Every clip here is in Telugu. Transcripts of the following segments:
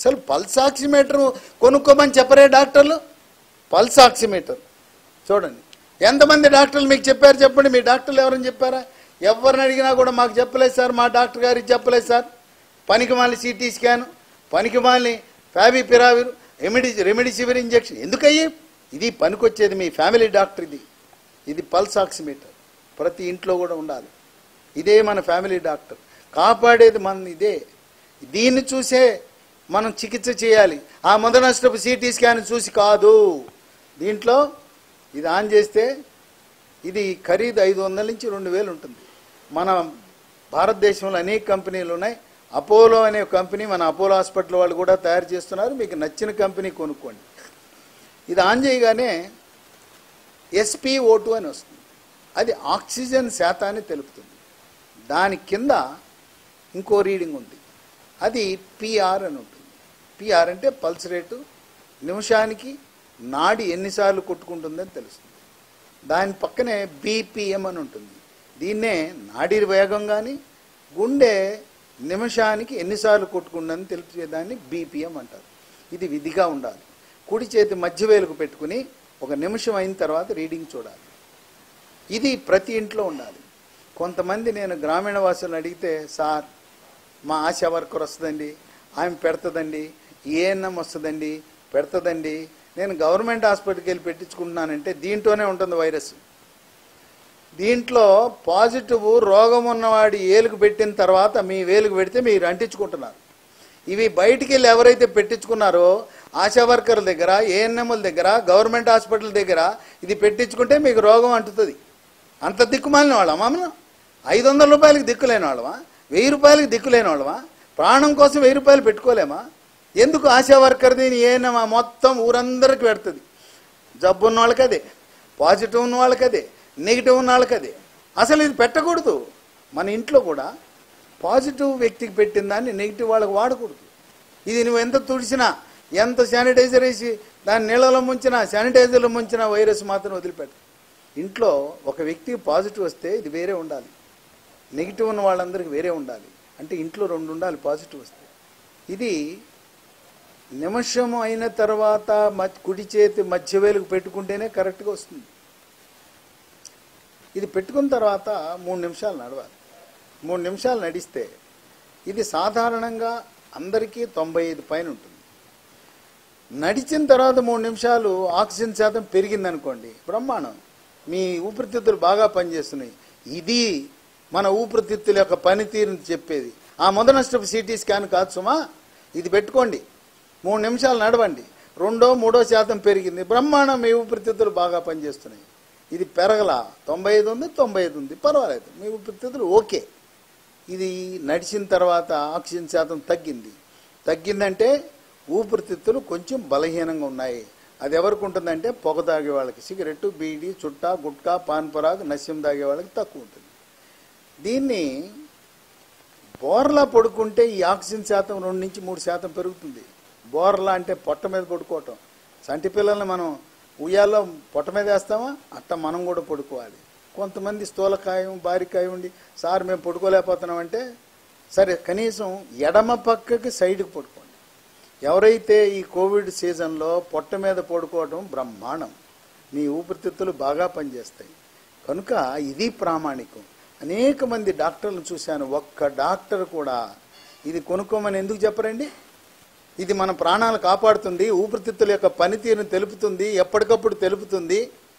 అసలు పల్స్ ఆక్సిమీటర్ కొనుక్కోమని చెప్పరే డాక్టర్లు పల్స్ ఆక్సిమీటర్ చూడండి ఎంతమంది డాక్టర్లు మీకు చెప్పారు చెప్పండి మీ డాక్టర్లు ఎవరైనా చెప్పారా ఎవరిని అడిగినా కూడా మాకు చెప్పలేదు సార్ మా డాక్టర్ గారికి చెప్పలేదు సార్ పనికి మాలి సిటీ స్కాన్ పనికి మాలి ఫ్యాబీ పిరావిర్ రెమిడి రెమిడిసివిర్ ఇంజెక్షన్ ఎందుకయ్యి ఇది పనికొచ్చేది మీ ఫ్యామిలీ డాక్టర్ ఇది ఇది పల్స్ ఆక్సిమీటర్ ప్రతి ఇంట్లో కూడా ఉండాలి ఇదే మన ఫ్యామిలీ డాక్టర్ కాపాడేది మన ఇదే దీన్ని చూసే మనం చికిత్స చేయాలి ఆ మొదనష్టపు సిటీ స్కాన్ చూసి కాదు దీంట్లో ఇది ఆన్ చేస్తే ఇది ఖరీదు ఐదు వందల నుంచి రెండు వేలు ఉంటుంది మన భారతదేశంలో అనేక కంపెనీలు ఉన్నాయి అపోలో అనే కంపెనీ మన అపోలో హాస్పిటల్ వాళ్ళు కూడా తయారు చేస్తున్నారు మీకు నచ్చిన కంపెనీ కొనుక్కోండి ఇది ఆన్ చేయగానే ఎస్పీఓ టూ అని వస్తుంది అది ఆక్సిజన్ శాతాన్ని తెలుపుతుంది దాని కింద ఇంకో రీడింగ్ ఉంది అది పిఆర్ అని ఉంటుంది పిఆర్ అంటే పల్స్ రేటు నిమిషానికి నాడి ఎన్నిసార్లు కొట్టుకుంటుందని తెలుస్తుంది దాని పక్కనే బీపీఎం అని ఉంటుంది దీన్నే నాడి వేగం కానీ గుండె నిమిషానికి ఎన్నిసార్లు కొట్టుకుంటుందని తెలిపేదాన్ని బీపీఎం అంటారు ఇది విధిగా ఉండాలి కుడి చేతి మధ్య వేలుకు పెట్టుకుని ఒక నిమిషం అయిన తర్వాత రీడింగ్ చూడాలి ఇది ప్రతి ఇంట్లో ఉండాలి కొంతమంది నేను గ్రామీణ వాసులను అడిగితే సార్ మా ఆశా వర్కర్ వస్తుందండి ఆమె పెడుతుందండి ఏఎన్ఎం వస్తుందండి పెడుతుందండి నేను గవర్నమెంట్ హాస్పిటల్కి వెళ్ళి పెట్టించుకుంటున్నానంటే దీంట్లోనే ఉంటుంది వైరస్ దీంట్లో పాజిటివ్ రోగం ఉన్నవాడి ఏలుకు పెట్టిన తర్వాత మీ వేలుకు పెడితే మీరు అంటించుకుంటున్నారు ఇవి బయటికి వెళ్ళి ఎవరైతే పెట్టించుకున్నారో ఆశా వర్కర్ల దగ్గర ఏఎన్ఎంల దగ్గర గవర్నమెంట్ హాస్పిటల్ దగ్గర ఇది పెట్టించుకుంటే మీకు రోగం అంటుతుంది అంత దిక్కుమాలిన వాళ్ళమా మనం ఐదు వందల రూపాయలకి దిక్కులేని వాళ్ళమా వెయ్యి రూపాయలకి దిక్కులేని వాళ్ళమా ప్రాణం కోసం వెయ్యి రూపాయలు పెట్టుకోలేమా ఎందుకు ఆశా వర్కర్ది ఏఎన్ఎం మొత్తం ఊరందరికి పెడుతుంది జబ్బు ఉన్న వాళ్ళకి అదే పాజిటివ్ ఉన్న వాళ్ళకి అదే నెగిటివ్ ఉన్న వాళ్ళకి అదే అసలు ఇది పెట్టకూడదు మన ఇంట్లో కూడా పాజిటివ్ వ్యక్తికి పెట్టిన దాన్ని నెగిటివ్ వాళ్ళకి వాడకూడదు ఇది నువ్వు ఎంత తుడిచినా ఎంత శానిటైజర్ వేసి దాన్ని నీళ్ళలో ముంచినా శానిటైజర్లో ముంచినా వైరస్ మాత్రం వదిలిపెట్ట ఇంట్లో ఒక వ్యక్తికి పాజిటివ్ వస్తే ఇది వేరే ఉండాలి నెగిటివ్ ఉన్న వాళ్ళందరికీ వేరే ఉండాలి అంటే ఇంట్లో రెండు ఉండాలి పాజిటివ్ వస్తే ఇది నిమిషం అయిన తర్వాత మ- కుడి చేతి మధ్య వేలుకు పెట్టుకుంటేనే కరెక్ట్గా వస్తుంది ఇది పెట్టుకున్న తర్వాత మూడు నిమిషాలు నడవాలి మూడు నిమిషాలు నడిస్తే ఇది సాధారణంగా అందరికీ తొంభై ఐదు పైన ఉంటుంది నడిచిన తర్వాత మూడు నిమిషాలు ఆక్సిజన్ శాతం పెరిగిందనుకోండి బ్రహ్మాండం మీ ఊపిరితిత్తులు బాగా పనిచేస్తున్నాయి ఇది మన ఊపిరితిత్తుల యొక్క పనితీరుని చెప్పేది ఆ మొదనష్టపు సిటీ స్కాన్ కాదు సుమా ఇది పెట్టుకోండి మూడు నిమిషాలు నడవండి రెండో మూడో శాతం పెరిగింది బ్రహ్మాండం మీ ఊపిరితిత్తులు బాగా పనిచేస్తున్నాయి ఇది పెరగల తొంభై ఐదు ఉంది తొంభై ఐదు ఉంది పర్వాలేదు మీ ఊపిరితిత్తులు ఓకే ఇది నడిచిన తర్వాత ఆక్సిజన్ శాతం తగ్గింది తగ్గిందంటే ఊపిరితిత్తులు కొంచెం బలహీనంగా ఉన్నాయి అది ఎవరికి ఉంటుందంటే పొగ తాగే వాళ్ళకి సిగరెట్ బీడి చుట్టా గుట్కా పాన్ పరాగ్ నస్యం తాగే వాళ్ళకి తక్కువ ఉంటుంది దీన్ని బోర్లా పడుకుంటే ఈ ఆక్సిజన్ శాతం రెండు నుంచి మూడు శాతం పెరుగుతుంది బోర్లా అంటే పొట్ట మీద పడుకోవటం చంటి పిల్లల్ని మనం ఉయ్యాల్లో పొట్ట మీద వేస్తామా అట్ట మనం కూడా పడుకోవాలి కొంతమంది స్థూలకాయం బారికాయ ఉండి సార్ మేము పడుకోలేకపోతున్నామంటే సరే కనీసం ఎడమ పక్కకి సైడ్కి పడుకోండి ఎవరైతే ఈ కోవిడ్ సీజన్లో పొట్ట మీద పడుకోవడం బ్రహ్మాండం మీ ఊపిరితిత్తులు బాగా పనిచేస్తాయి కనుక ఇది ప్రామాణికం అనేక మంది డాక్టర్లను చూశాను ఒక్క డాక్టర్ కూడా ఇది కొనుక్కోమని ఎందుకు చెప్పరండి ఇది మన ప్రాణాలు కాపాడుతుంది ఊపిరితిత్తుల యొక్క పనితీరును తెలుపుతుంది ఎప్పటికప్పుడు తెలుపుతుంది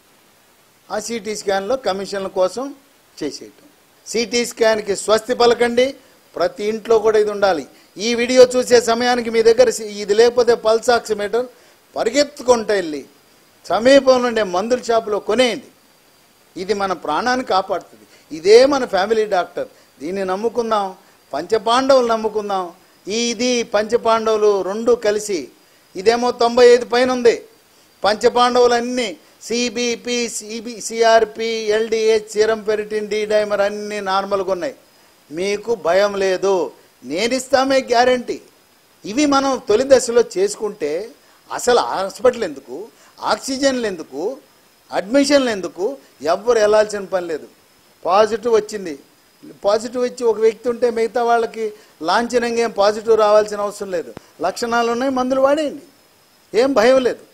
ఆ సిటీ స్కాన్లో కమిషన్ల కోసం చేసేయటం సిటీ స్కాన్కి స్వస్తి పలకండి ప్రతి ఇంట్లో కూడా ఇది ఉండాలి ఈ వీడియో చూసే సమయానికి మీ దగ్గర సి- ఇది లేకపోతే పల్స్ ఆక్సిమీటర్ పరిగెత్తుకుంటూ వెళ్ళి సమీపంలో ఉండే మందుల షాపులో కొనేయండి ఇది మన ప్రాణాన్ని కాపాడుతుంది ఇదే మన ఫ్యామిలీ డాక్టర్ దీన్ని నమ్ముకుందాం పంచపాండవులు నమ్ముకుందాం ఈ ఇది పంచపాండవులు రెండు కలిసి ఇదేమో తొంభై ఐదు పైన ఉంది పంచపాండవులన్నీ CBP CB CRP LDH serum ferritin D dimer అన్నీ నార్మల్గా ఉన్నాయి మీకు భయం లేదు నేనిస్తామే గ్యారంటీ ఇవి మనం తొలి దశలో చేసుకుంటే అసలు హాస్పిటల్ ఎందుకు ఆక్సిజన్లు ఎందుకు అడ్మిషన్లు ఎందుకు ఎవ్వరు వెళ్ళాల్సిన పని లేదు పాజిటివ్ వచ్చింది పాజిటివ్ ఇచ్చి ఒక వ్యక్తి ఉంటే మిగతా వాళ్ళకి లాంఛనంగా ఏం పాజిటివ్ రావాల్సిన అవసరం లేదు లక్షణాలు ఉన్నాయి మందులు వాడేయండి ఏం భయం లేదు